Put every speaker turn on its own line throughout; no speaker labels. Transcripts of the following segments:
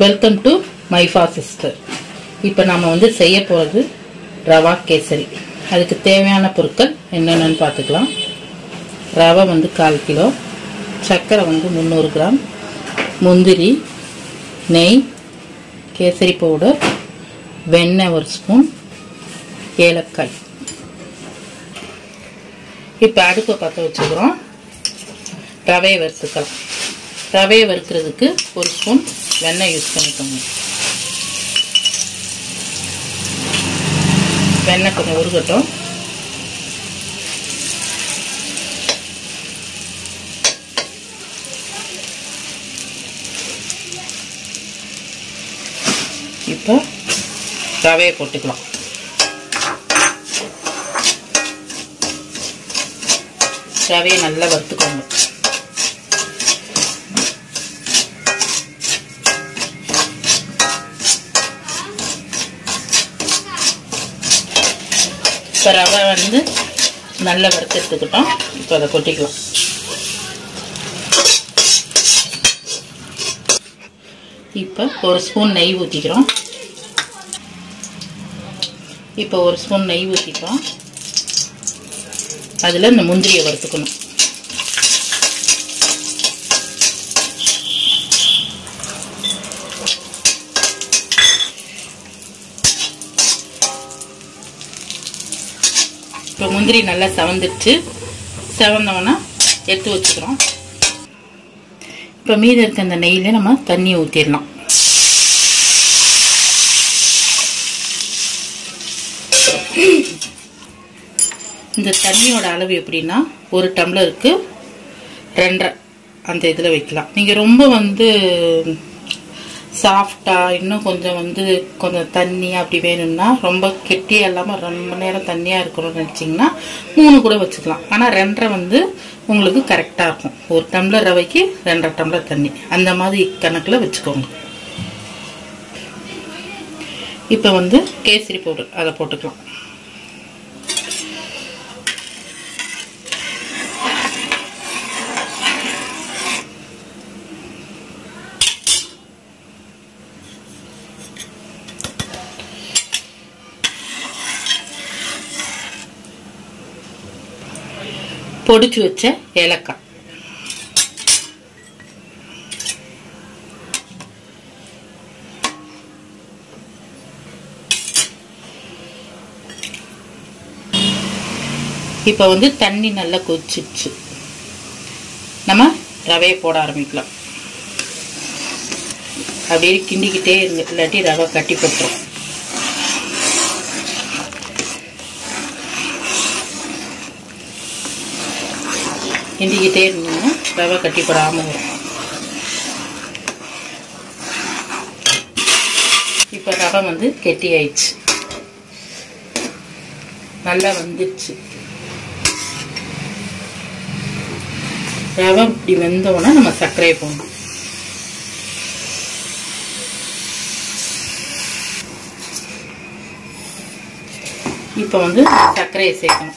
welcome to மைஃபா sister இப்போ நம்ம வந்து செய்ய போகிறது ரவா கேசரி அதுக்கு தேவையான பொருட்கள் என்னென்னு பார்த்துக்கலாம் ரவை வந்து கால் கிலோ சர்க்கரை வந்து முந்நூறு கிராம் முந்திரி நெய் கேசரி பவுடர் வெண்ணெய் ஒரு ஸ்பூன் ஏலக்காய் இப்போ அடுப்பை பற்ற வச்சுக்கிறோம் ரவையை வறுத்துக்கலாம் ரவையை வறுக்கிறதுக்கு ஒரு ஸ்பூன் வெண்ணெய் யூஸ் பண்ணிக்கோங்க வெண்ணெய் கொஞ்சம் உருகட்டும் இப்போ ரவையை போட்டுக்கலாம் ரவையை நல்லா வறுத்துக்கோங்க இப்போ ரவை வந்து நல்லா வறுத்து எடுத்துக்கிட்டோம் இப்போ அதை கொட்டிக்கலாம் இப்போ ஒரு ஸ்பூன் நெய் ஊற்றிக்கிறோம் இப்போ ஒரு ஸ்பூன் நெய் ஊற்றிக்கிறோம் அதில் இந்த முந்திரியை வறுத்துக்கணும் இப்போ முந்திரி நல்லா செவந்துடுச்சு செவந்தோன்னா எடுத்து வச்சுக்கிறோம் இப்போ மீதி இருக்க அந்த நெய்யில் நம்ம தண்ணி ஊற்றிடலாம் இந்த தண்ணியோட அளவு எப்படின்னா ஒரு டம்ளருக்கு ரெண்டரை அந்த இதில் வைக்கலாம் நீங்கள் ரொம்ப வந்து சாஃப்டாக இன்னும் கொஞ்சம் வந்து கொஞ்சம் தண்ணி அப்படி வேணும்னா ரொம்ப கெட்டியாக இல்லாமல் ரொம்ப நேரம் தண்ணியாக இருக்கணும்னு நினச்சிங்கன்னா மூணு கூட வச்சுக்கலாம் ஆனால் ரெண்டரை வந்து உங்களுக்கு கரெக்டாக இருக்கும் ஒரு டம்ளர் ரவைக்கு ரெண்டரை டம்ளர் தண்ணி அந்த மாதிரி கணக்கில் வச்சுக்கோங்க இப்போ வந்து கேசரி பவுடர் அதை போட்டுக்கலாம் பொடிச்சு வச்ச ஏலக்காய் இப்போ வந்து தண்ணி நல்லா கொதிச்சிச்சு நம்ம ரவையை போட ஆரம்பிக்கலாம் அப்படியே கிண்டிக்கிட்டே இருங்க இல்லாட்டி ரவை கட்டி போட்டுரும் கிண்டிக்கிட்டே இருந்தீங்கன்னா ரவை கட்டிப்படாமல் வரும் இப்போ ரவை வந்து கெட்டி ஆயிடுச்சு நல்லா வந்துடுச்சு ரவை இப்படி வெந்தோன்னா நம்ம சர்க்கரையை போடணும் இப்போ வந்து சர்க்கரையை சேர்க்கணும்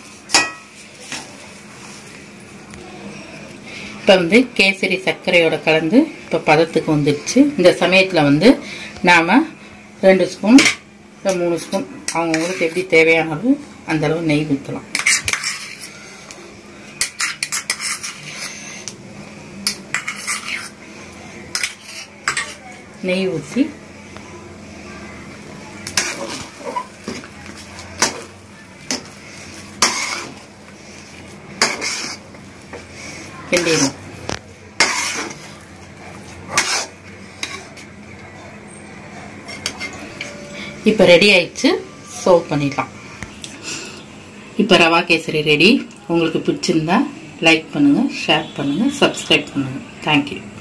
இப்போ வந்து கேசரி சர்க்கரையோட கலந்து இப்போ பதத்துக்கு வந்துடுச்சு இந்த சமயத்தில் வந்து நாம் ரெண்டு ஸ்பூன் இல்லை மூணு ஸ்பூன் அவங்கவுங்களுக்கு எப்படி தேவையான அளவு அந்த அளவு நெய் ஊற்றலாம் நெய் ஊற்றி கிண்டிடணும் இப்போ ரெடி ஆயிடுச்சு சர்வ் பண்ணிடலாம் இப்போ ரவா கேசரி ரெடி உங்களுக்கு பிடிச்சிருந்தா லைக் பண்ணுங்கள் ஷேர் பண்ணுங்கள் சப்ஸ்கிரைப் பண்ணுங்கள் தேங்க்யூ